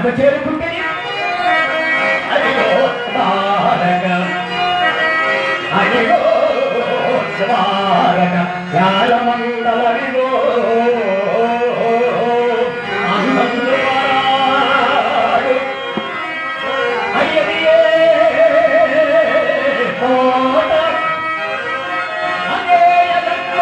వద్ద చేరుకుంటే అదిగో తారక అదిగో తారక యాలమండలరిగో అందరువాడు అయ్యదియే కోట అదేయ దక్క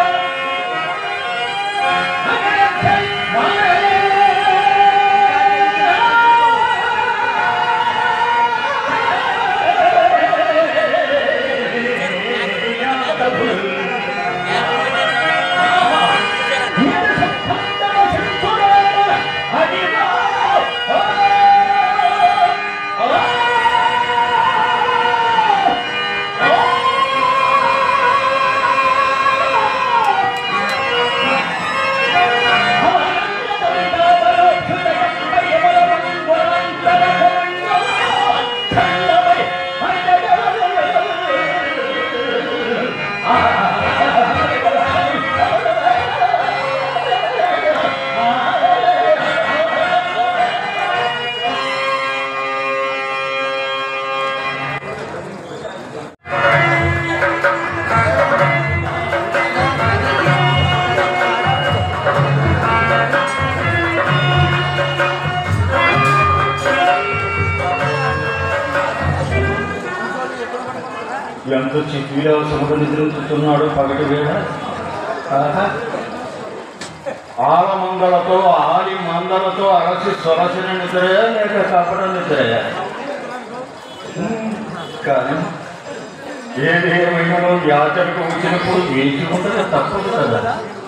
ఎంత చిట్టిలో సముద్ర నిద్రించుతున్నాడు పగటి వేళ ఆహా. ఆలమందలతో ఆలి మందలతో అలసి సొలసిన నిద్రయా లేక కపట నిద్రయా ఉమ్, కానీ ఏది ఏమైనా యాచనకు వచ్చినప్పుడు వేచి ఉండదు తప్పదు కదా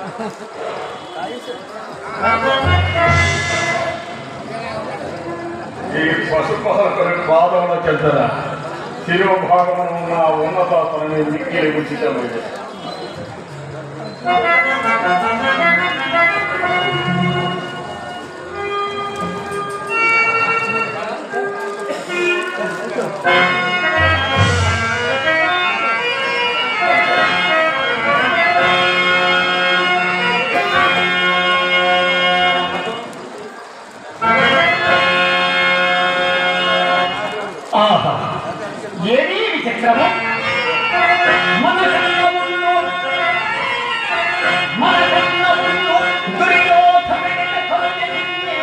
ఈ పశుపాలకుని పాదముల చెంతన శిరోభాగమున ఉన్న ఉన్నతాతలని మిక్కిలి ఉచితమైనది ఆహా ఏది విచిత్రము మన కన్నమును మన కన్నమును దుర్యోధనుడిని కొలచెదిన్నే.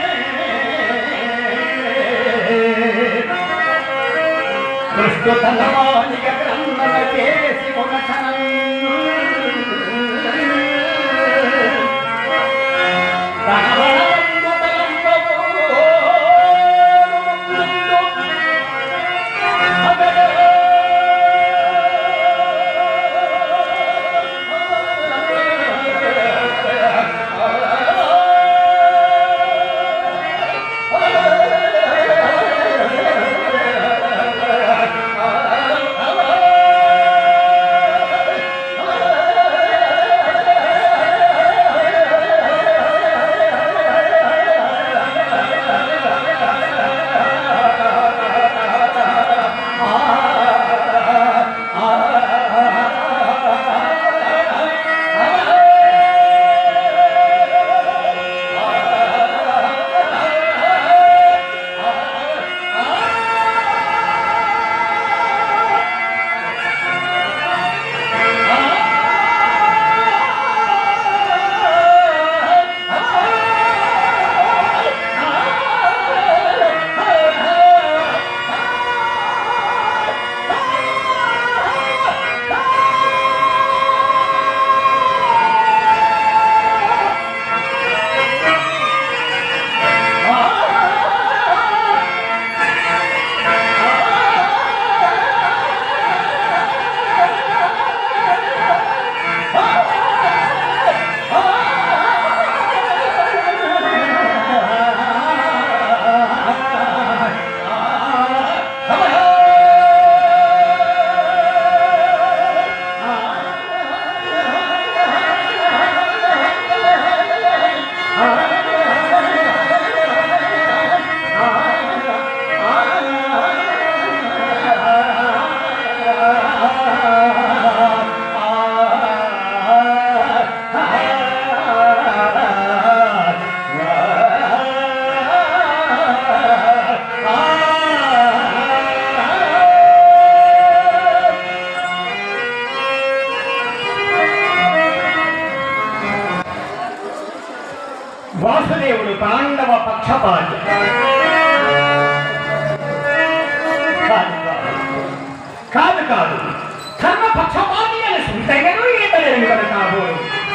ప్రస్తుత మాలిక గ్రంథన చేసి కొనచనన్ను. తనవనందు తలంపవు ఆ వసుదేవుడు పాండవ పక్షపాతి కాదు కాదు. కాదు కాదు కర్మ పక్షపాతి అని సుందరను ఈతలేని కదా కాబోలు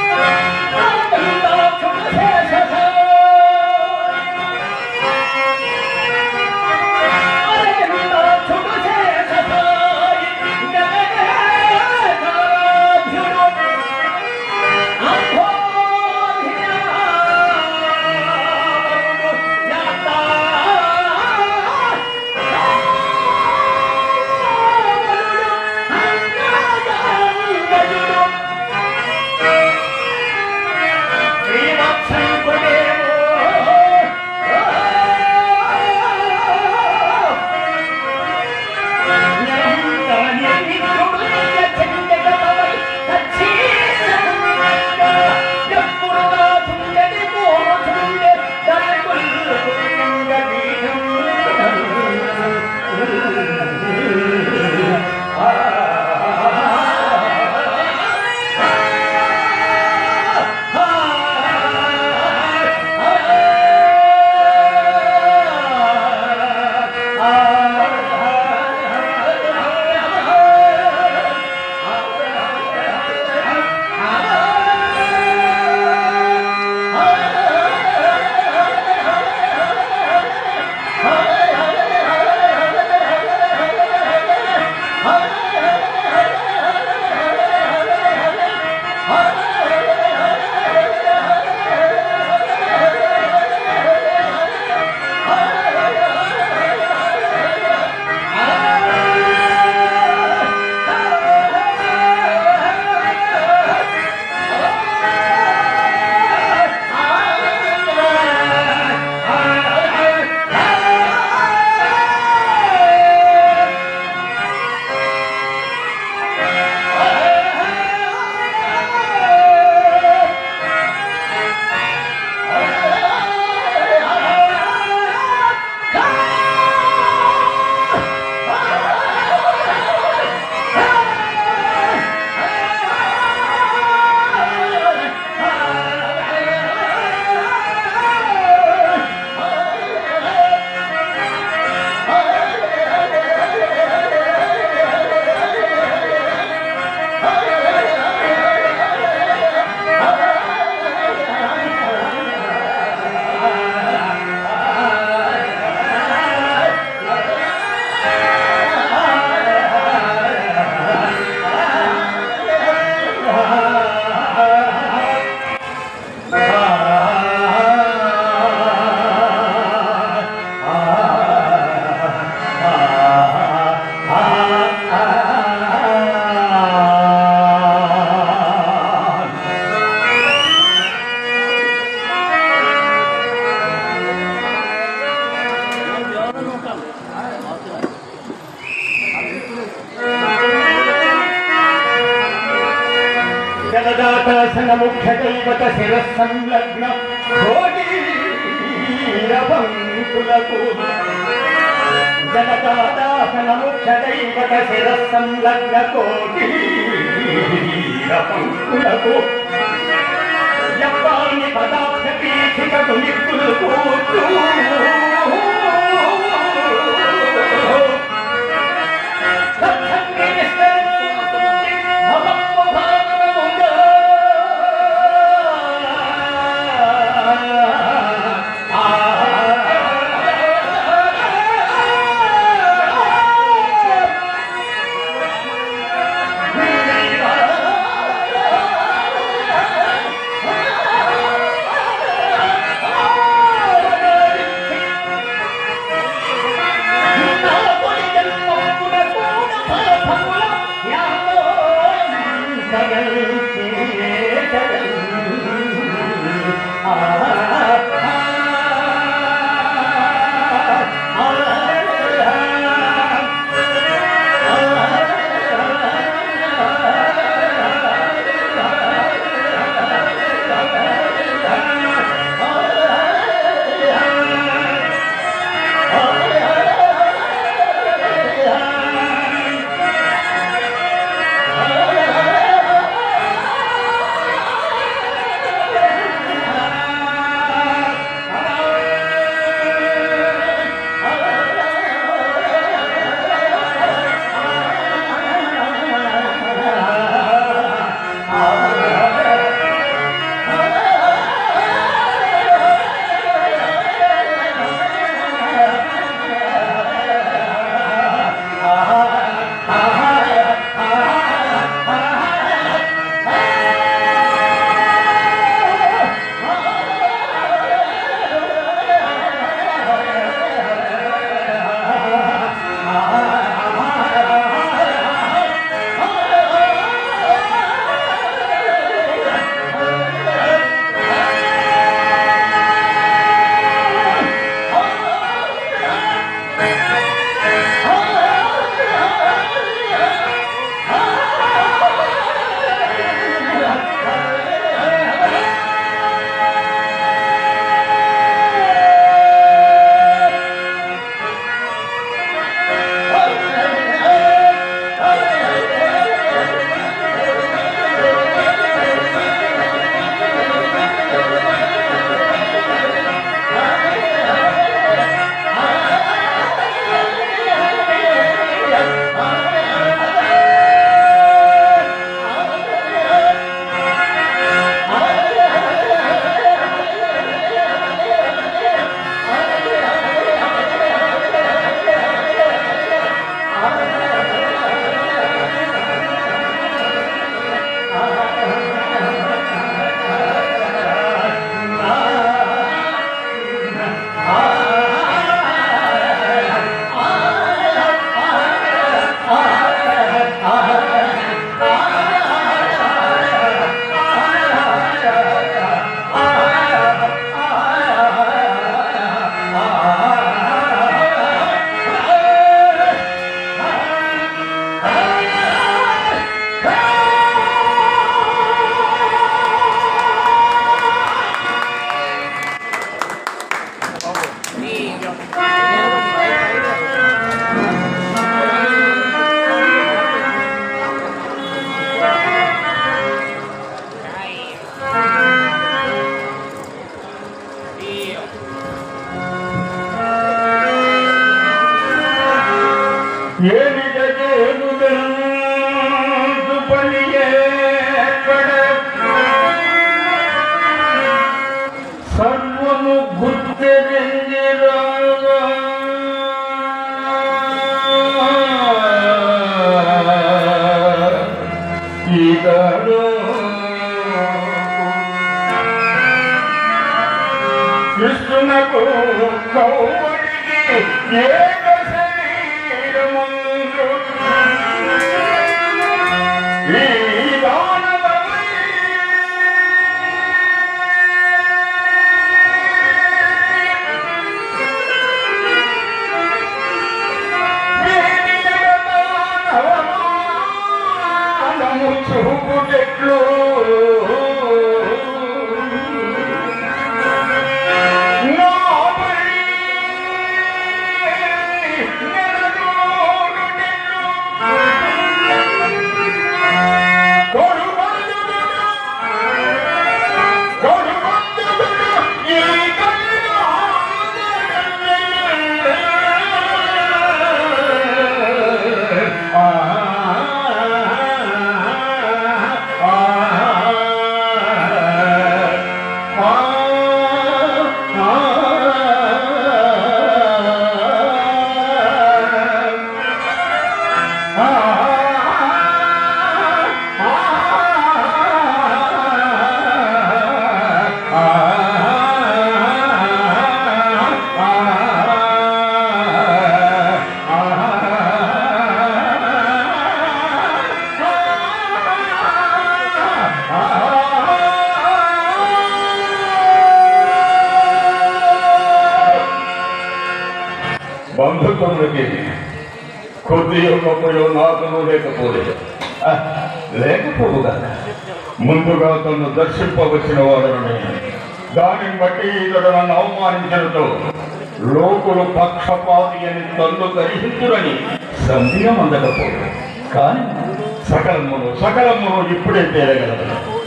జలదాటాసన ముఖ్య దైవత శిరస్సంలగ్న భోగీరవంకులకు జలదాటాసన ముఖ్య దైవత శిరస్సంలగ్న కోటీరవంకులకు యప్పాన్ని పదార్థ పీఠికటు నిప్పులు కూర్చు ఆ కౌవడికి ఏక శరీరముందు ఈ దానవమై అవమానము చూపుటెట్లు నాపై నెలదోరుటెట్లు కొడుబంధుడు కొడుబంధుడు ఈ బంధుత్వములకి కొద్దియో గొప్పయో నాకును లేకపోలేదు ఆ, లేకపోవు కదా ముందుగా తను దర్శింపవచ్చిన వాడను నేను దానిని బట్టి ఇతడు నన్ను అవమానించడంతో లోకులు పక్షపాతి అని తన్ను గ్రహించురని సందేహం అందకపోదు కానీ సకలమును సకలమును ఇప్పుడే తేలగలదు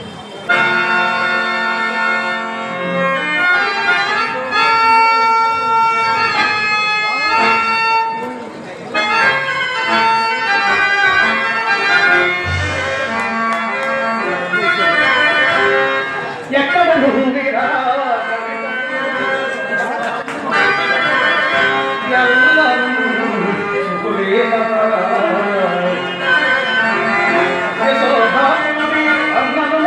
ఎక్కడ నుండిరా ఎల్లరూ సుఖులేనా? యశోదాదేవి అన్నను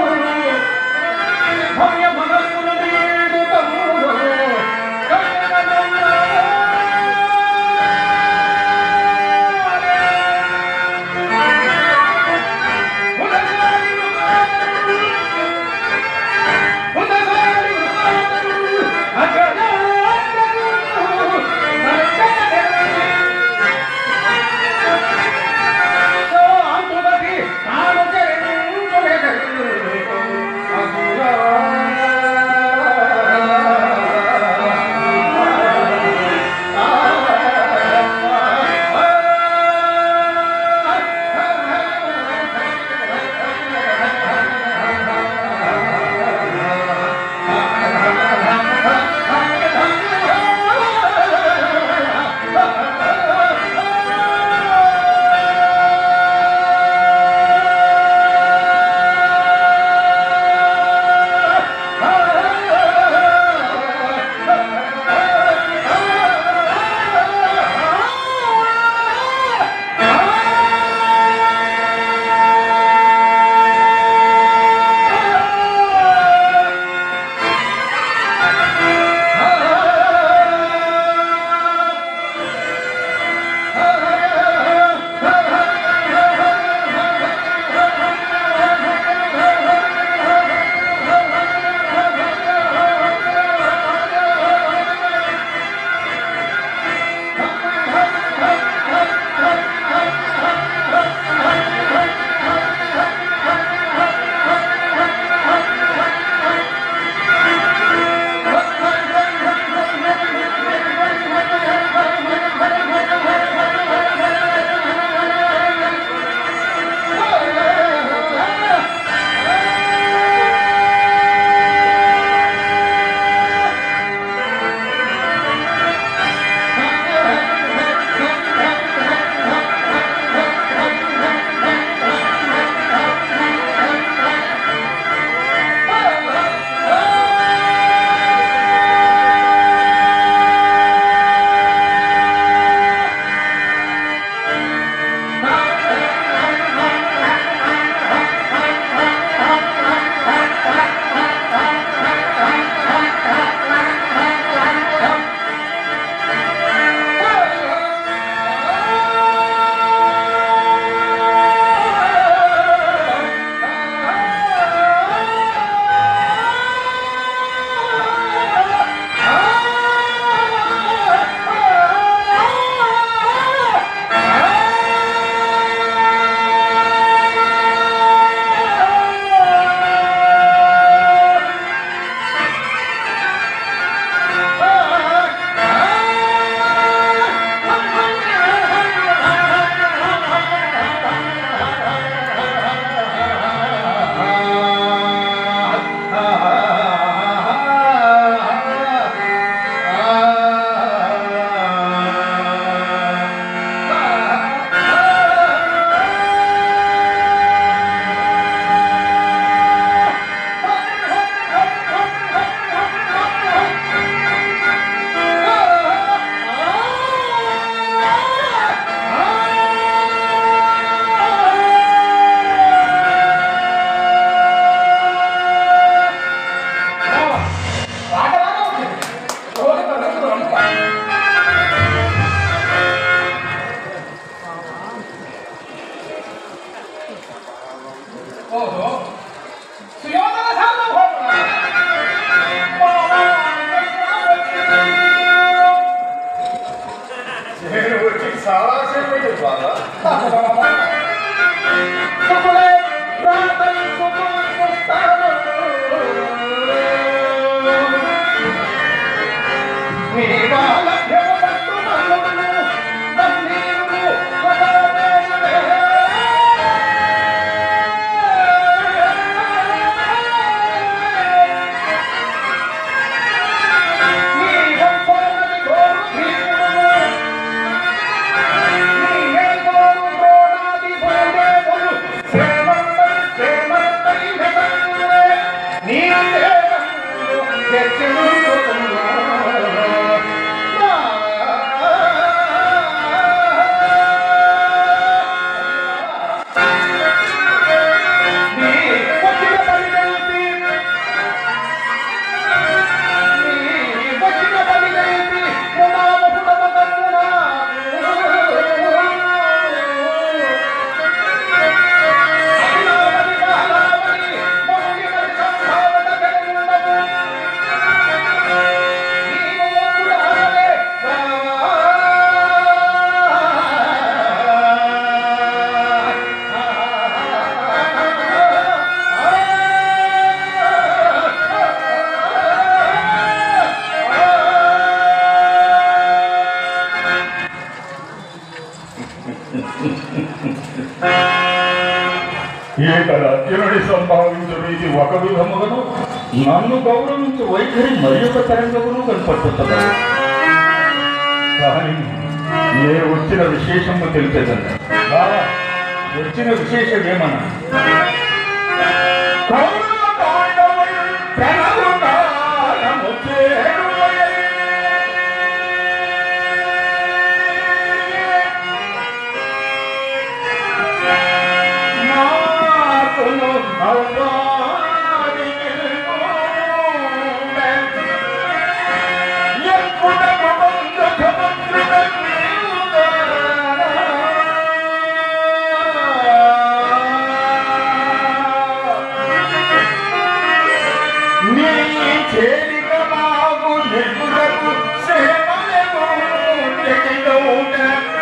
ఏక రాజ్యుని సంభావించడం ఇది ఒక విధముగాను నన్ను గౌరవించే వైఖరి మరి ఒక తరంగమును కనపడుతున్నది కానీ నేను వచ్చిన విశేషము తెలిసేదండి బావా, వచ్చిన విశేషం ఏమన్నా కౌరవ పాండవులు ప్రణవు కాలము మాకును అవ్వానికి ఎక్కుటకు నీ చేరిక మాకు ఎక్కుటకు సేవలకు తెగిదవుట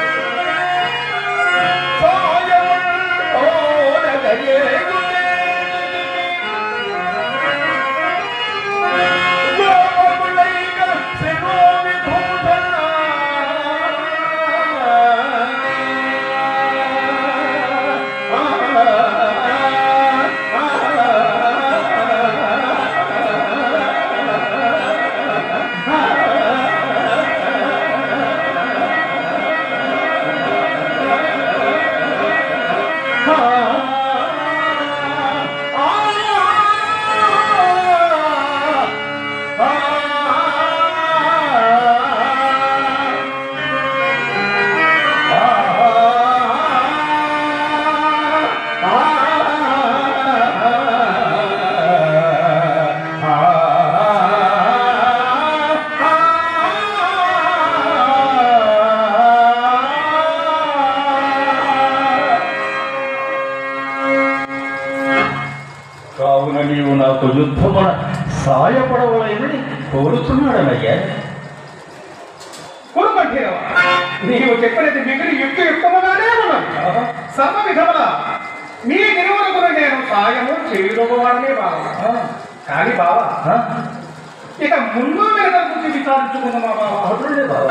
కావున నీవు నాకు యుద్ధమున సాయపడవలయనని కోరుతున్నాడనయ్యా కురుమంఠీరవ నీవు చెప్పినది మిగిలి యుక్తి యుక్తముగానే ఉన్నది సర్వ విధముల మీ నిరువులకు నేను సాయము చేయడవాడనే బావ కానీ బావ ఆ? ఇక ముందు వెనక గురించి విచారించుకుందామా బావ అవునులే బావా.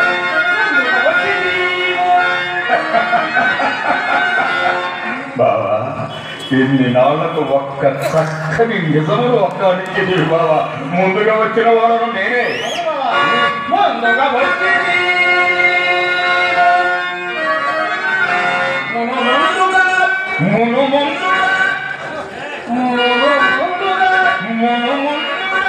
బావా ఇన్ని నాళ్లకు ఒక్క చక్కని నిజములు ఒక్క అడిగింది బావా ముందుగా వచ్చిన వాళ్ళను నేనే ముందుగా వచ్చింది మును ముందుగా మును ముందుగా మును ముందుగా మును ముందుగా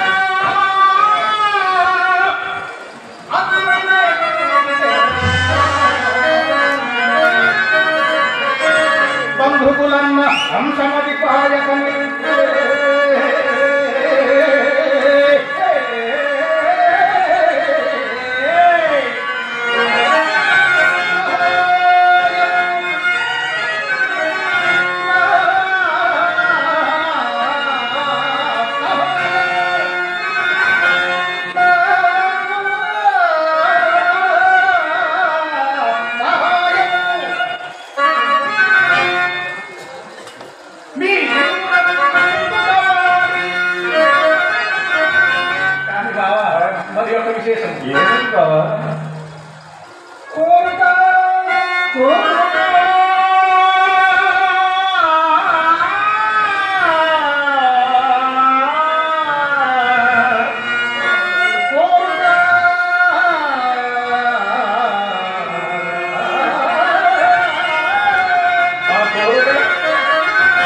బంధుకులన్న హంసమతి పాయకని మీ కానీ బావా మరి ఒక విశేషం ఏం బావా కోరిక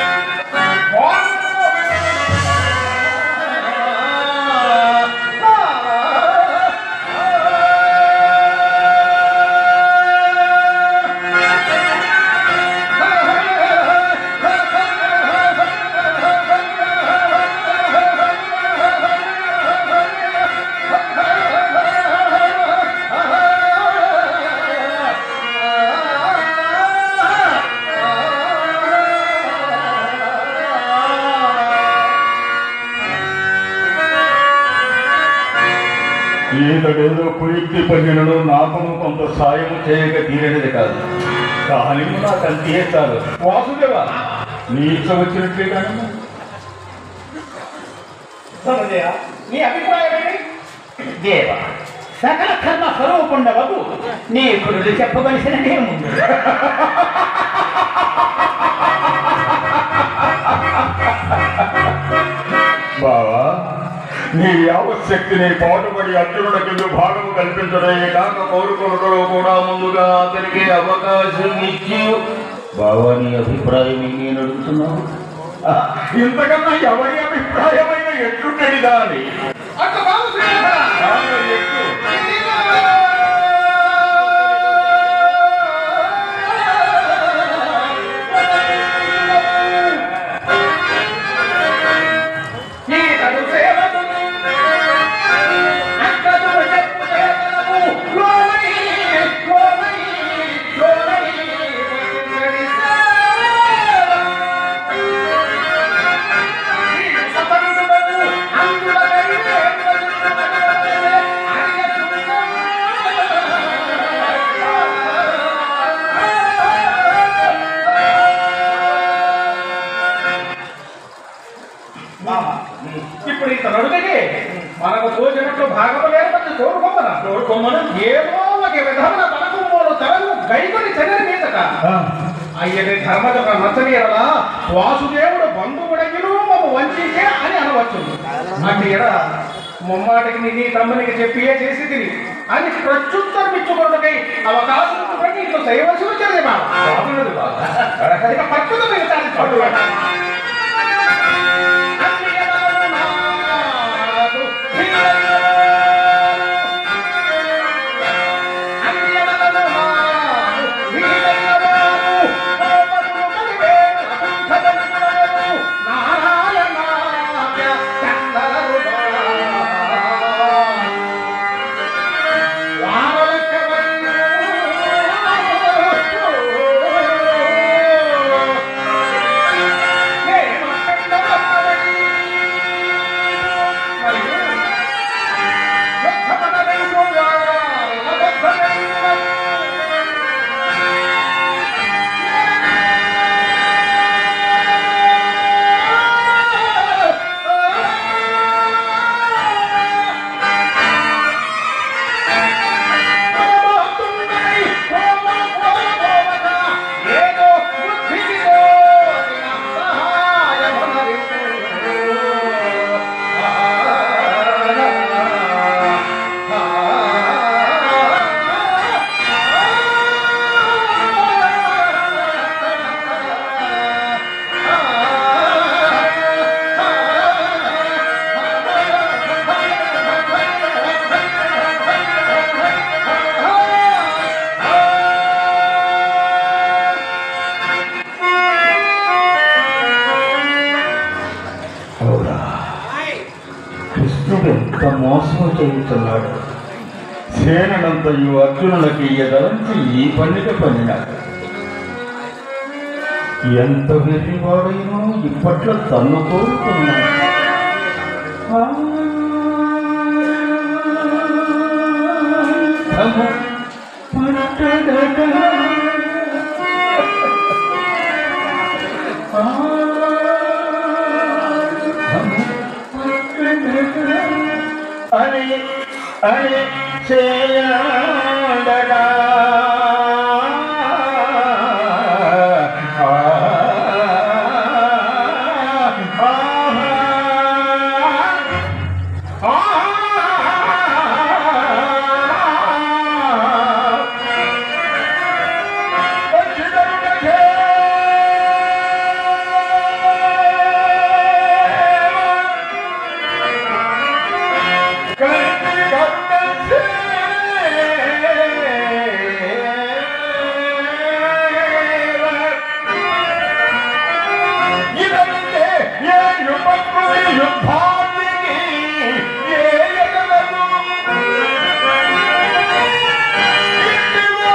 ఆ ఈతడేదో కుయుక్తి పనినను నాకును కొంత సాయము చేయక తీరనిది కాదు కానీ నాకు అంతే చాలు వాసుదేవ నీ ఇచ్చ వచ్చినట్లే కానీ ధనంజయ నీ అభిప్రాయం ఏంటి దేవ సకల కర్మ స్వరూపుండవకు నీ గురుడు చెప్పవలసినదే ముందు బావా నీ యావశక్తిని పాటుపడి అర్జునుడికి భాగము కల్పించడే కాక కోరుకున్నలో కూడా ముందుగా అతనికి అవకాశం ఇచ్చి బావా నీ అభిప్రాయం నేను అడుగుతున్నావు ఆ, ఇంతకన్నా ఎవరి అభిప్రాయమైన ఎట్లుండేది దాని అట్లా కాదు శ్రీధర. ఈతడు సేవకుడు. అక్కడును చెప్పు చేతనము. లోనై, లోనై, లోనై వచ్చినది సేవ. సపరితుడము అందుల వెరిగే వెలుగుతున్నదే ఇప్పుడు ఇతను అడుగుకి మనకు తోచినట్లు భాగము లేకపోతే కోరుకోమనా కోరుకోమను ఏదో ఒక విధమున తనకు మూడు తరలు గైకొని చదివి మీదట అయ్యని ధర్మజొక నచ్చనీయరా వాసుదేవుడు బంధువుడగిను మమ్మ వంచించే అని అనవచ్చు అంటే ఎడ ముమ్మాటికి నీ నీ తమ్మునికి చెప్పియే చేసి తిని అని ప్రత్యుత్తరం ఇచ్చుకోవడానికి అవకాశం ఇచ్చుకొని ఇట్లా చేయవలసి వచ్చేది మా బాగున్నది బాగా ఇక పట్టుదల మిగతాది పట్టుదల. అన్నియనను నాకు ధీరయ్యో. అన్నియనను నాకు ధీరయ్యో. కోపమును కలివేను అకుంఠజనులను నారాయణాయ చందనరుడా. ఏదో బుద్ధిలో అవునా కృష్ణుడు ఎంత మోసం చేయుతున్నాడు సేనంతయు అర్జునులకి ఎదలంచి ఈ పండుగ పనినాడు ఎంత వెర్రివాడైనో ఇప్పట్లో తన్ను కోరుకున్నాడు ఆ, తమ పట్టదట. ఆ, అని అని చేయడగా ఇదంటే ఏ యువకుడి యుద్ధానికి ఏ ఎదగదు ఇదిగో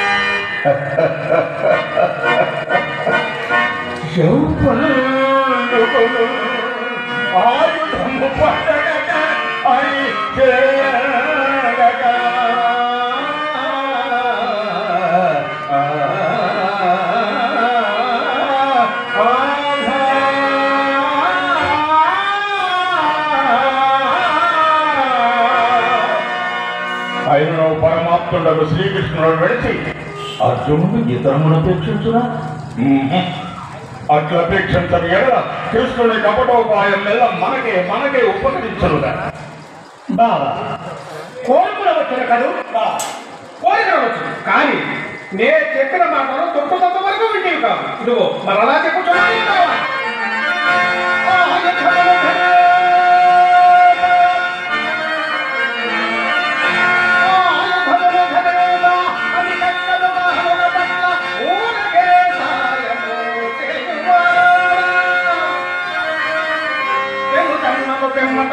యౌవన పట్టుకొను ఆయుధము పట్టగక అని చేరగక ఆయనను పరమాత్ముడకు శ్రీకృష్ణుడు వెళిచి అర్జునుడు ఇతరమును అపేక్షించునా అట్లా అపేక్షించని ఎడల కృష్ణుని కపటోపాయం మీద మనకే మనకే ఉపకరించనుగా బావా కోరుకుల వచ్చిన కదూ కోరిక రావచ్చు కానీ నే చెప్పిన మాటలు తొట్టు తొట్టు వరకు వింటివి కాదు ఇదిగో మరలా చెప్పుచున్నాను కావాలి పెమ్మట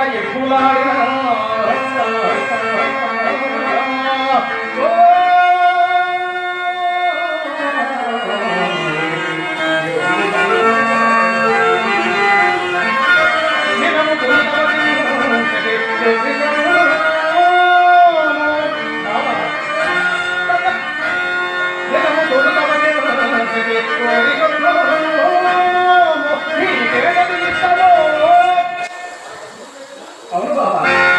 అవును బాబా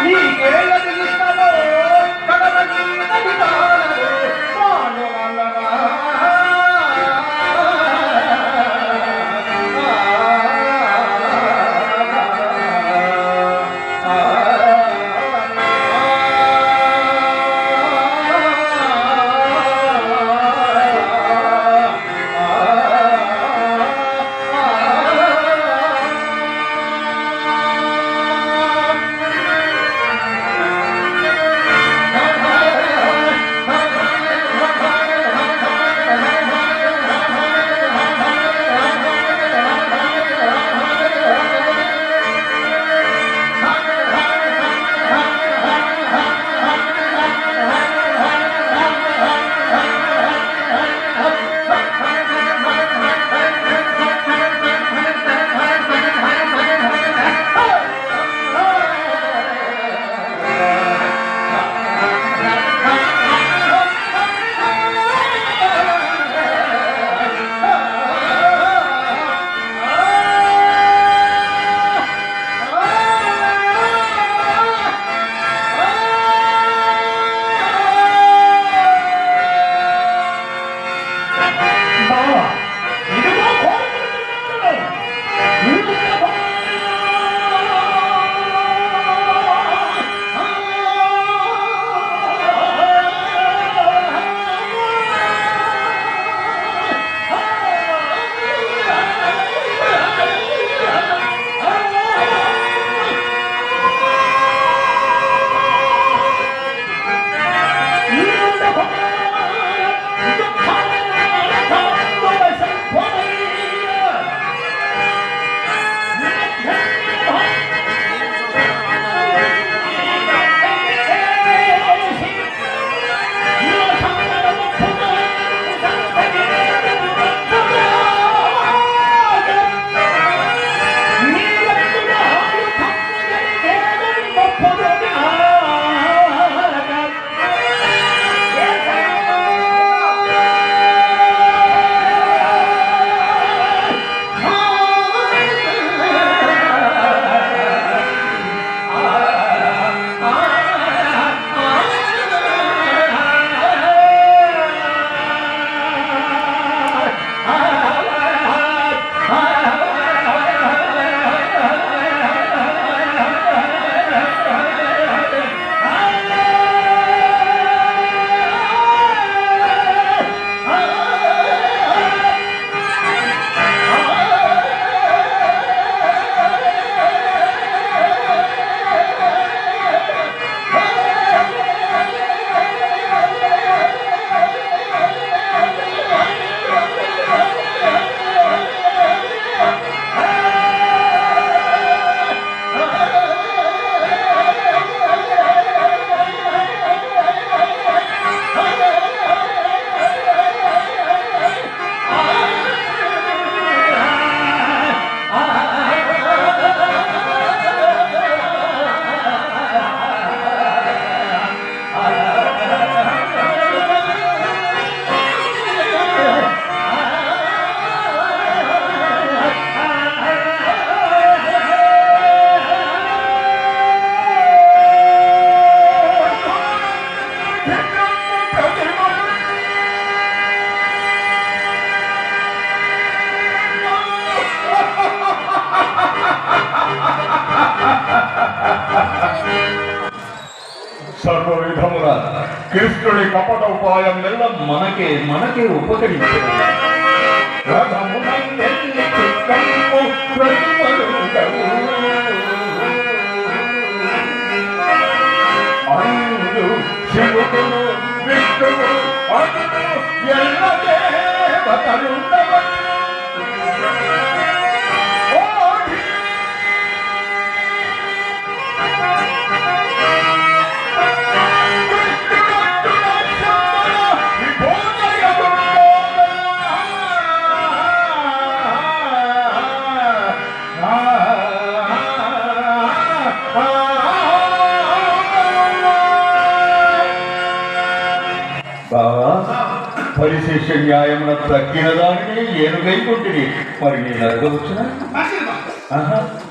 సర్వ విధముల కృష్ణుడి కపట ఉపాయం వల్ల మనకే మనకే ఉపకరించింది రథమునందెల్లి చిత్తంబు ప్రతిమలుండవు. అందు శివుడు విష్ణువు అతడు ఎల్ల దేవతలుండవను. ఓడి బావా పరిశేష న్యాయమున తగ్గిన దానిని ఏనుగైకుంటుంది మరి నేను అడగవచ్చునా మంచిది బాబు. ఆహా